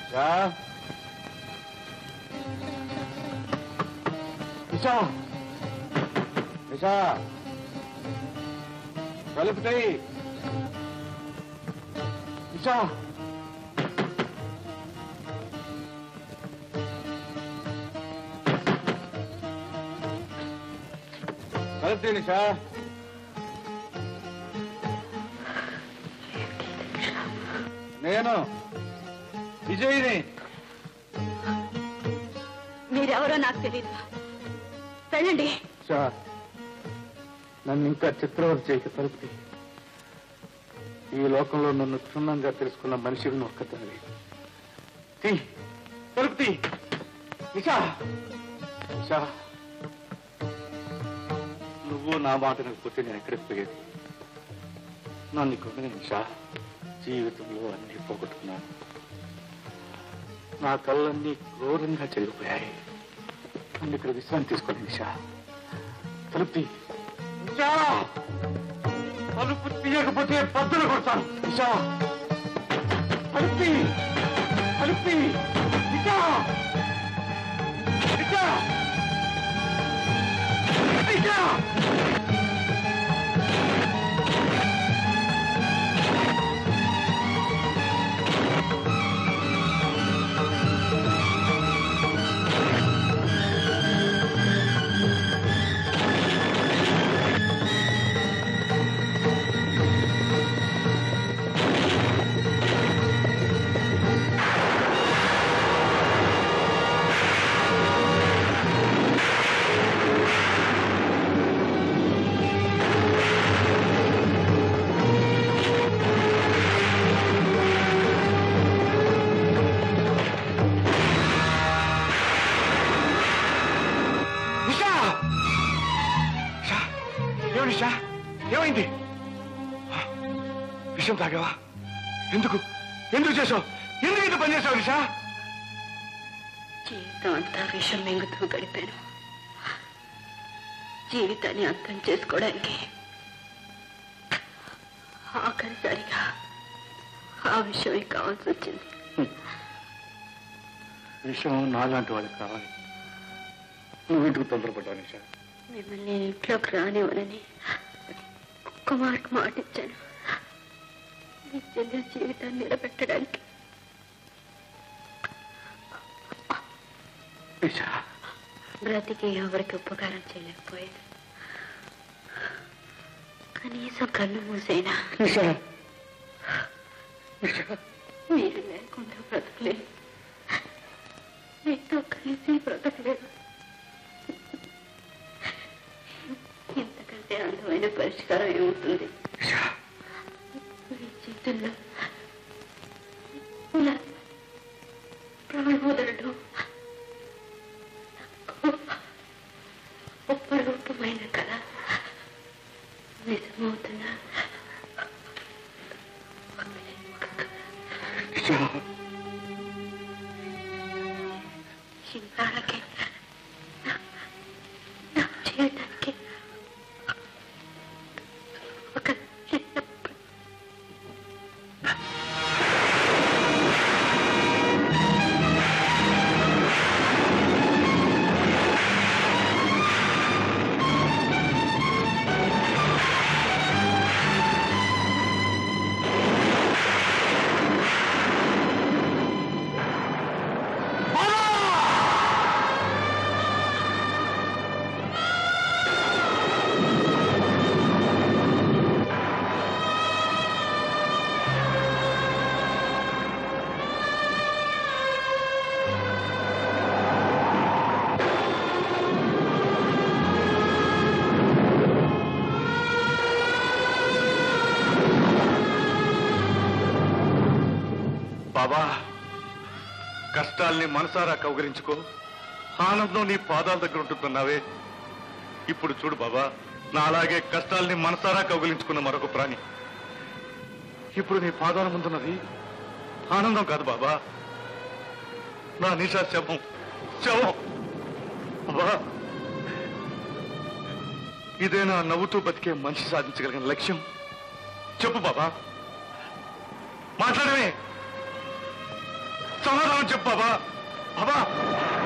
నిషా నిషా నిషా తలుపు తీయి నిషా తలుపు తీయి నిషా నేను విజయ్ని మీరెవరో నాకు తెలియదు వెళ్ళండి షా నన్ను ఇంకా చిత్రవత చేయక తలుపుతి ఈ లోకంలో నన్ను క్షుణ్ణంగా తెలుసుకున్న మనిషిని ఒక్కదాని తీ తలుపుతి నిషా నిషా నువ్వు నా మాట వినకపోతే నేను ఎక్కడికి పోయేది నన్ను కొమ్మిన నిషా జీవితంలో అన్ని పోగొట్టుకున్నాను నా కళ్ళన్నీ క్రూరంగా చెదిరిపోయాయి నన్ను ఇక్కడ విశ్రాంతి తీసుకోండి నిషా తలుపు తీ. నిషా తలుపు తీయకపోతే పద్దులు కొడతాను నిషా తలుపు తీ. తలుపు తీ. నిషా నిషా నిషా నిషా నిషా ఏమి నిషా ఏమైంది విషయం తాగావా ఎందుకు ఎందుకు చేసావు ఎందుకు ఇంత పని చేసావు నిషా జీవితం అంతా విషం మింగుతూ గడిపాను జీవితాన్ని అర్థం చేసుకోవడానికి ఆఖరిసరిగా ఆ విషయమే కావాల్సి వచ్చింది విషయం నాలాంటి వాళ్ళకి కావాలి నువ్వు ఇంటికి తొందరపడ్డావు నిషా మిమ్మల్ని నేను ఇంట్లోకి రానివ్వనని ఒక్క మాట మాటిచ్చాను మీ చెల్లెల జీవితాన్ని నిలబెట్టడానికి నిషా బ్రతికి ఎవరికి ఉపకారం చేయలేకపోయాను కనీసం కళ్ళు మూసైనా నిషా నిషా మీరు లేకుండా బ్రతకలేదు మీతో కలిసి బ్రతకలేదు ఇంతకంటే అందమైన పరిష్కారం ఏమవుతుంది నిషా మీ చేతుల్లో నా ప్రాణోదరుడు ఉపరూపమైన కళ నిజమవుతున్నా నిషా చిన్నాళ్ళకి నా- నా జీవితానికి ఒక చిన్న బాబా కష్టాల్ని మనసారా కౌగరించుకో ఆనందం నీ పాదాల దగ్గర ఉంటుందన్నావే ఇప్పుడు చూడు బాబా నా అలాగే కష్టాల్ని మనసారా కౌగిలించుకున్న మరొక ప్రాణి ఇప్పుడు నీ పాదాల ముందున్నది ఆనందం కాదు బాబా నా నిషా శవం శవం బాబా ఇదేనా నవ్వుతూ బతికే మనిషి సాధించగలిగిన లక్ష్యం చెప్పు బాబా మాట్లాడమే సమాధానం చెప్పు బాబా బాబా